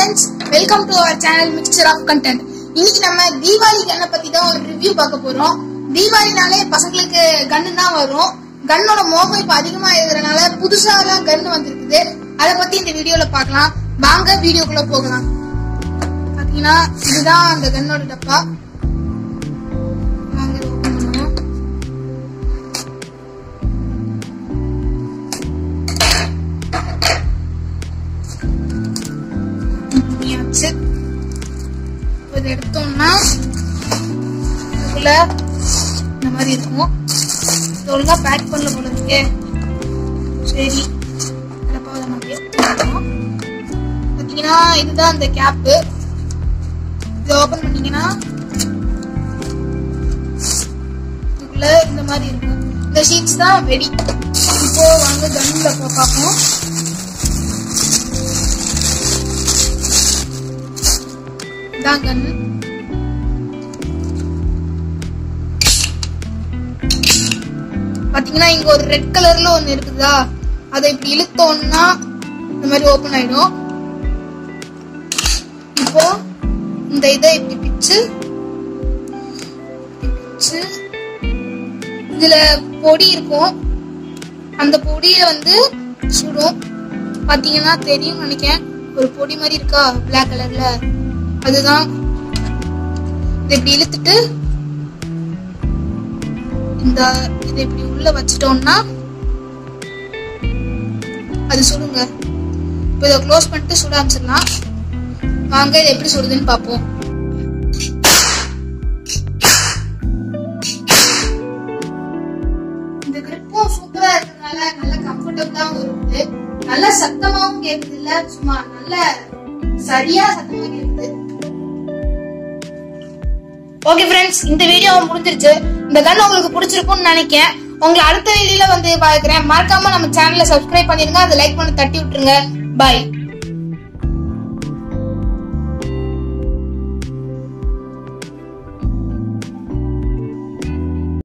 Friends welcome to our channel mixture of content இன்னைக்கு நம்ம தீபாவளி கன்னை பத்தி தான் ஒரு ரிவ்யூ பார்க்க போறோம் தீபாவளினாலே பசங்களுக்கு கன்னு தான் வரும் கன்னோட மோகம் இப்ப அதிகமா இருக்கிறதுனால புதுசா எல்லாம் கன்னு வந்திருக்குது அதை பத்தி இந்த வீடியோல பார்க்கலாம் வாங்க வீடியோக்குள்ள போகலாம் பாத்தீங்கன்னா இதுதான் அந்த கன்னோட டப்பா வாங்க இதை open பண்ணுவோம். பண்ணியாச்சு இதை எடுத்தோம்னா இதுக்குள்ள இந்த மாதிரி இருக்கும் இது ஒழுங்கா பேக் பண்ணல போல இருக்கே சரி டப்பாவை நம்ம அப்படியே போட்டுருவோம். பாத்தீங்கன்னா இதுதான் அந்த கேப்பு இதை ஓபன் பண்ணீங்கன்னா இதுக்குள்ள இந்த மாதிரி இருக்கும் இந்த ஷீட்ஸ் தான் வெடி இப்போ வாங்க கன்ல பார்ப்போம் இதான் கன் பாத்தீங்கன்னா இங்க ஒரு ரெட் கலர்ல ஒண்ணு இருக்குதா அதை இப்படி இழுத்தோம்னா இந்த மாதிரி ஓபன் ஆயிடும் இப்போ இந்த இதை இப்படி பிச்சு இப்படி பிச்சு இதுல பொடி இருக்கும் அந்த பொடிய வந்து சுடும் பாத்தீங்கன்னா தெரியும் நினைக்கிறேன் ஒரு பொடி மாதிரி இருக்கா Black கலர்ல அதுதான் இதை இப்படி இழுத்துட்டு இந்த இதை இப்படி உள்ள வச்சிட்டோம்னா அது சுடுங்க இப்போ இதை க்ளோஸ் பண்ணிட்டு சுட ஆரம்பிச்சிடலாம் வாங்க இதை எப்படி சுடுதுன்னு பார்ப்போம் இந்த கிரிப்பும் சூப்பரா இருக்கிறதுனால நல்ல கம்ஃபர்டபுளாவும் இருக்குது நல்ல சத்தமாவும் கேக்குது இல்ல சும்மா நல்ல சரியா சத்தமா கேக்குது ஓகே ஃப்ரெண்ட்ஸ் இந்த வீடியோ முடிஞ்சிருச்சு இந்த கன் உங்களுக்கு பிடிச்சிருக்கும்னு நினைக்கிறேன் உங்களை அடுத்த வீடியோல வந்து பாக்குறேன் மறக்காம நம்ம சேனலை சப்ஸ்கிரைப் பண்ணிருங்க அதை லைக் பண்ணி தட்டி விட்டுருங்க பாய்